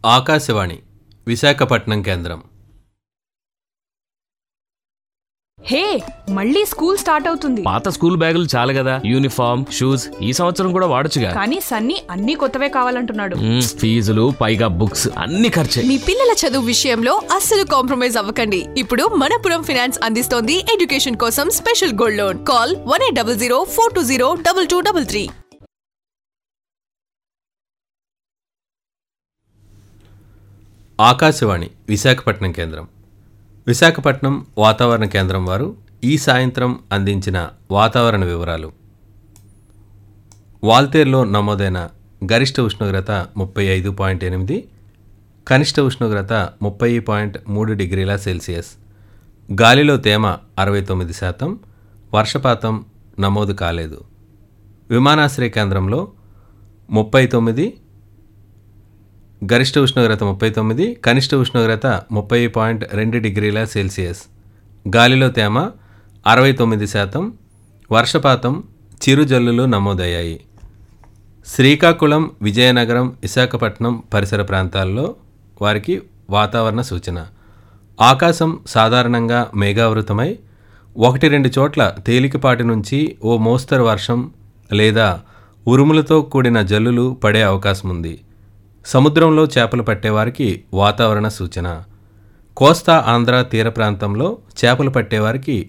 ఆకాశవాణి విశాఖపట్నం కేంద్రం హే మళ్ళీ school start అవుతుంది పాత స్కూల్ బ్యాగులు చాలు కదా యూనిఫామ్ షూస్ ఈ సంవత్సరం కూడా వాడొచ్చుగా కానీ సన్నీ అన్ని కొత్తవే కావాలంటున్నాడు మ్మ్, ఫీజులు పైగా బుక్స్ అన్ని ఖర్చే మీ పిల్లల చదువు విషయంలో అస్సలు కాంప్రమైజ్ అవ్వకండి ఇప్పుడు మనపురం ఫినాన్స్ అందిస్తోంది ఎడ్యుకేషన్ కోసం special gold loan call one eight double zero four two zero double two double three Akashvani Visakhapatnam కేంద్రం విశాఖపట్నం వాతావరణ కేంద్రం వారు ఈ సాయంత్రం అందించిన వాతావరణ వివరాలు వాల్తేరులో నమోదైన గరిష్ట ఉష్ణోగ్రత ముప్పై ఐదు పాయింట్ ఎనిమిది కనిష్ట ఉష్ణోగ్రత ముప్పై పాయింట్ మూడు డిగ్రీల సెల్సియస్ గాలిలో తేమ అరవై తొమ్మిది శాతం వర్షపాతం నమోదు కాలేదు విమానాశ్రయ కేంద్రంలో ముప్పై తొమ్మిది గరిష్ట ఉష్ణోగ్రత ముప్పై తొమ్మిది కనిష్ట ఉష్ణోగ్రత ముప్పై పాయింట్ రెండు డిగ్రీల సెల్సియస్ గాలిలో తేమ అరవై తొమ్మిది శాతం వర్షపాతం చిరుజల్లులు నమోదయ్యాయి శ్రీకాకుళం విజయనగరం విశాఖపట్నం పరిసర ప్రాంతాల్లో వారికి వాతావరణ సూచన ఆకాశం సాధారణంగా మేఘావృతమై ఒకటి రెండు చోట్ల తేలికపాటి నుంచి ఓ మోస్తరు వర్షం లేదా ఉరుములతో కూడిన జల్లులు పడే అవకాశం ఉంది సముద్రంలో చేపలు పట్టేవారికి వాతావరణ సూచన కోస్తా ఆంధ్ర తీర ప్రాంతంలో చేపలు పట్టేవారికి